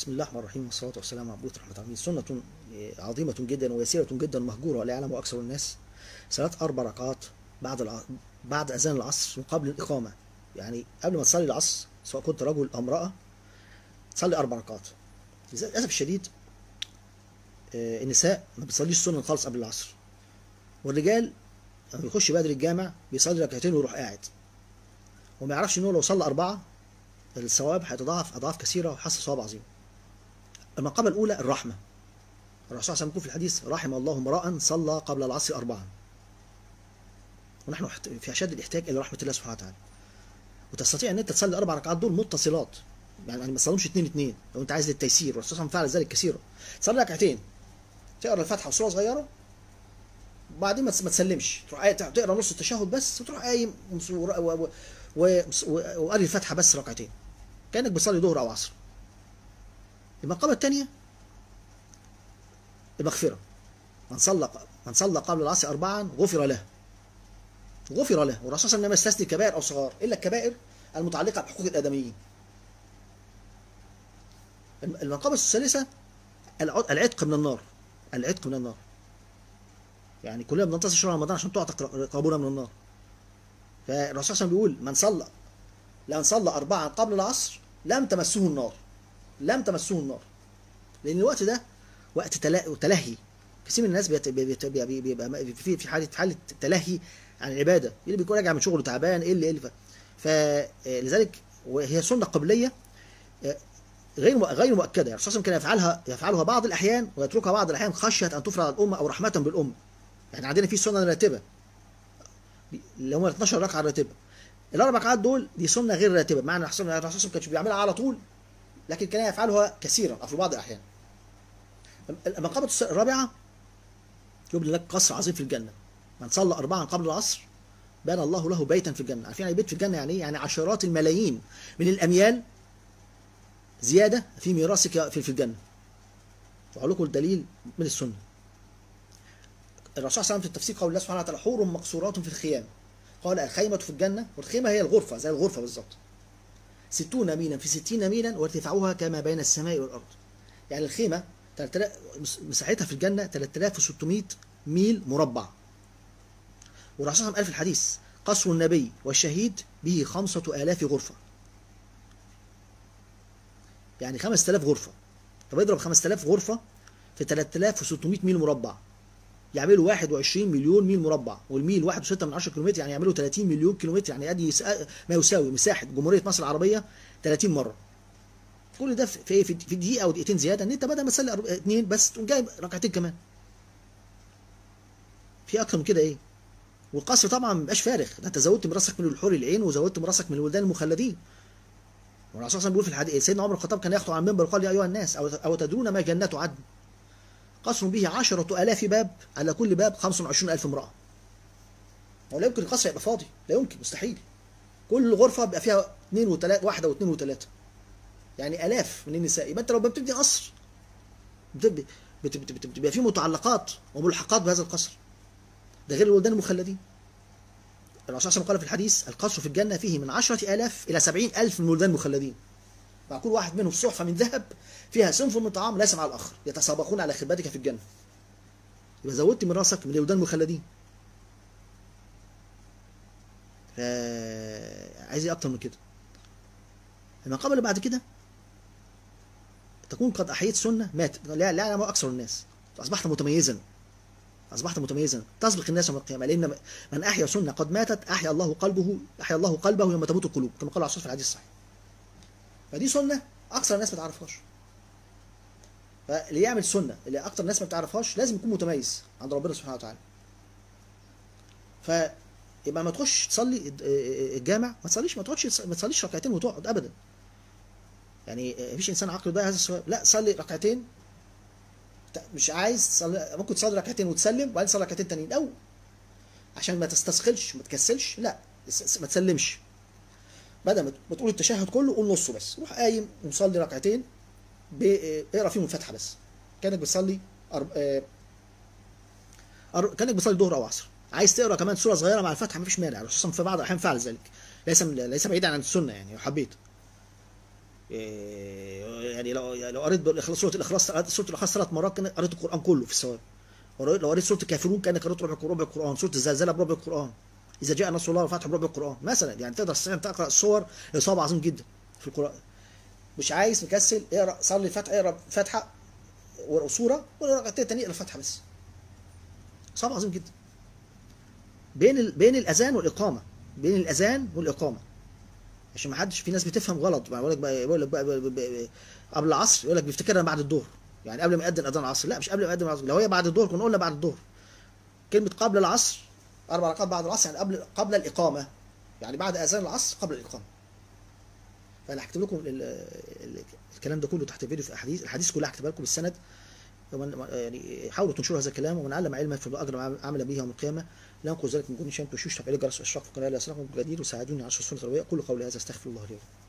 بسم الله الرحمن الرحيم والصلاة والسلام على عبود رحمة العالمين سنة عظيمة جدا ويسيرة جدا مهجورة ولا يعلم أكثر الناس صلاة أربع ركعات بعد الع... بعد أذان العصر وقبل الإقامة يعني قبل ما تصلي العصر سواء كنت رجل أو امرأة تصلي أربع ركعات للأسف الشديد آه، النساء ما بتصليش سنة خالص قبل العصر والرجال لما بيخش بدري الجامع بيصلي ركعتين ويروح قاعد وما يعرفش ان هو لو صلى أربعة الثواب هيتضاعف أضعاف كثيرة وحصل ثواب عظيم المقامة الأولى الرحمة الرسول صلى الله عليه وسلم يقول في الحديث رحم الله امرأ صلى قبل العصر أربعا ونحن في أشد الاحتياج إلى رحمة الله سبحانه وتعالى وتستطيع أن أنت تصلي أربع ركعات دول متصلات يعني ما تصليهمش اثنين اثنين لو أنت عايز للتيسير والرسول صلى الله عليه وسلم فعل ذلك كثيرا تصلي ركعتين تقرا الفاتحة وسورة صغيرة وبعدين ما تسلمش تروح تقرا نص التشهد بس وتروح قايم وقري الفاتحة بس ركعتين كأنك بتصلي ظهر أو عصر المقامة الثانية المغفرة من صلى من صلى قبل العصر أربعا غفر له غفر له والرسول صلى الله عليه وسلم يستثني كبائر أو صغار إلا الكبائر المتعلقة بحقوق الآدميين المقامة الثالثة العتق من النار العتق من النار يعني كلنا بننتصر شهر رمضان عشان تعتق رقابنا من النار فالرسول صلى الله عليه وسلم بيقول من صلى لمن صلى أربعا قبل العصر لم تمسه النار لم تمسه النار لأن الوقت ده وقت تلهي كثير من الناس بيبقى في في حاله في حاله تلهي عن العباده اللي بيكون راجع من شغله تعبان ايه اللي ايه اللي فلذلك وهي سنه قبليه غير غير مؤكده يعني الرسول كان يفعلها يفعلها بعض الاحيان ويتركها بعض الاحيان خشيه ان تفرض على الامه او رحمه بالامه يعني عندنا في سنه راتبه اللي هم 12 ركعه راتبه الاربع ركعات دول دي سنه غير راتبه معنى الرسول ما كانش بيعملها على طول لكن كان يفعلها كثيرا او في بعض الاحيان المقامة الرابعة يبني لك قصر عظيم في الجنة من صلى أربعا قبل العصر بنى الله له بيتا في الجنة عارفين يعني بيت في الجنة يعني ايه؟ يعني عشرات الملايين من الأميال زيادة في ميراثك في الجنة وأقول لكم الدليل من السنة الرسول صلى الله عليه وسلم في التفسير قول الله سبحانه وتعالى حور مقصورات في الخيام قال الخيمة في الجنة والخيمة هي الغرفة زي الغرفة بالظبط ستون ميلا في ستين ميلا وارتفاعها كما بين السماء والأرض يعني الخيمة مساحتها في الجنة 3600 ميل مربع والرسول قال في الحديث قصر النبي والشهيد به خمسة آلاف غرفة يعني 5000 غرفة طب اضرب 5000 غرفة في 3600 ميل مربع يعملوا 21 مليون ميل مربع والميل 1.6 من 10 كيلومتر يعني يعملوا 30 مليون كيلومتر يعني ادي ما يساوي مساحة جمهورية مصر العربية 30 مرة كل ده في في في دقيقه او دقيقتين زياده ان انت بدل ما تصلي اثنين بس تقوم جايب ركعتين كمان في اكتر من كده ايه والقصر طبعا ما بيبقاش فارغ ده انت زودت مراسك من الحور العين وزودت مراسك من الولدان المخلدين والرسول صلى الله عليه وسلم بيقول في الحديث سيدنا عمر الخطاب كان يخطب على المنبر وقال يا ايها الناس او او تدرون ما جنة عدن قصر به عشرة آلاف باب على كل باب 25 ألف امرأة ولا يمكن القصر يبقى فاضي لا يمكن مستحيل كل غرفة بيبقى فيها اثنين وثلاثة واحدة واثنين وثلاثة يعني الاف من النساء يبقى انت لو بتبني قصر بتبقى فيه متعلقات وملحقات بهذا القصر ده غير الولدان المخلدين الرسول صلى الله عليه وسلم قال في الحديث القصر في الجنة فيه من عشرة آلاف إلى سبعين ألف من الولدان المخلدين مع كل واحد منهم صحفة من ذهب فيها صنف من طعام ليس مع الآخر يتسابقون على خدمتك في الجنة يبقى زودت من راسك من الولدان المخلدين عايز ايه اكتر من كده المقام اللي بعد كده تكون قد أحييت سنة ماتت لا لا يعلم أكثر الناس أصبحت متميزا أصبحت متميزا تسبق الناس يوم القيامة لأن من أحيا سنة قد ماتت أحيا الله قلبه أحيا الله قلبه يوم تموت القلوب كما قال الرسول في الحديث الصحيح فدي سنة أكثر الناس ما تعرفهاش فاللي يعمل سنة اللي أكثر الناس ما بتعرفهاش لازم يكون متميز عند ربنا سبحانه وتعالى فيبقى ما تخش تصلي الجامع ما تصليش ما تقعدش ما تصليش ركعتين وتقعد أبدا يعني مفيش انسان عقله ده هذا السؤال لا صلي ركعتين مش عايز تصلي ممكن تصلي ركعتين وتسلم وبعدين تصلي ركعتين تانيين او عشان ما تستثقلش ما تكسلش لا ما تسلمش بدل ما تقول التشهد كله قول نصه بس روح قايم ومصلي ركعتين اقرا فيهم الفاتحه بس كانك بتصلي أرب... أر... كانك بتصلي ظهر او عصر عايز تقرا كمان سوره صغيره مع الفاتحه مفيش مانع خصوصا في بعض الاحيان فعل ذلك ليس ليس بعيدا عن السنه يعني لو حبيت إيه، يعني لو يعني لو قريت بالإخلاص سورة الإخلاص سورة الإخلاص ثلاث مرات كان قريت القرآن كله في الثواب ولو لو قريت سورة الكافرون كأنك قريت ربع ربع القرآن سورة الزلزلة بربع القرآن إذا جاء نصر الله والفتح بربع القرآن مثلا يعني تقدر تستطيع أن تقرأ الصور إصابة عظيم جدا في القرآن مش عايز مكسل اقرا صلي فتحة اقرا فتحة وسورة وركعتين تاني اقرا فتحة بس صعب عظيم جدا بين ال... بين الاذان والاقامه بين الاذان والاقامه عشان ما حدش في ناس بتفهم غلط بقول لك بقى يقول لك بقى بقى بقى قبل العصر يقول لك بيفتكرها بعد الظهر يعني قبل ما يأذن اذان العصر لا مش قبل ما يأذن العصر لو هي بعد الظهر كنا قلنا بعد الظهر كلمه قبل العصر اربع ركعات بعد العصر يعني قبل قبل الاقامه يعني بعد اذان العصر قبل الاقامه فانا هكتب لكم ال- ال- الكلام ده كله تحت الفيديو في الاحاديث الاحاديث كلها هكتبها لكم بالسند ومن يعني حاولوا تنشروا هذا الكلام ومن علم علما في اجر عمل به يوم القيامه لا انقذ ذلك من كل شيء تشوش تفعيل الجرس والاشراق في القناه لا يسرقكم بالجديد وساعدوني على السنه الربيع كل قولي هذا استغفر الله لي ولكم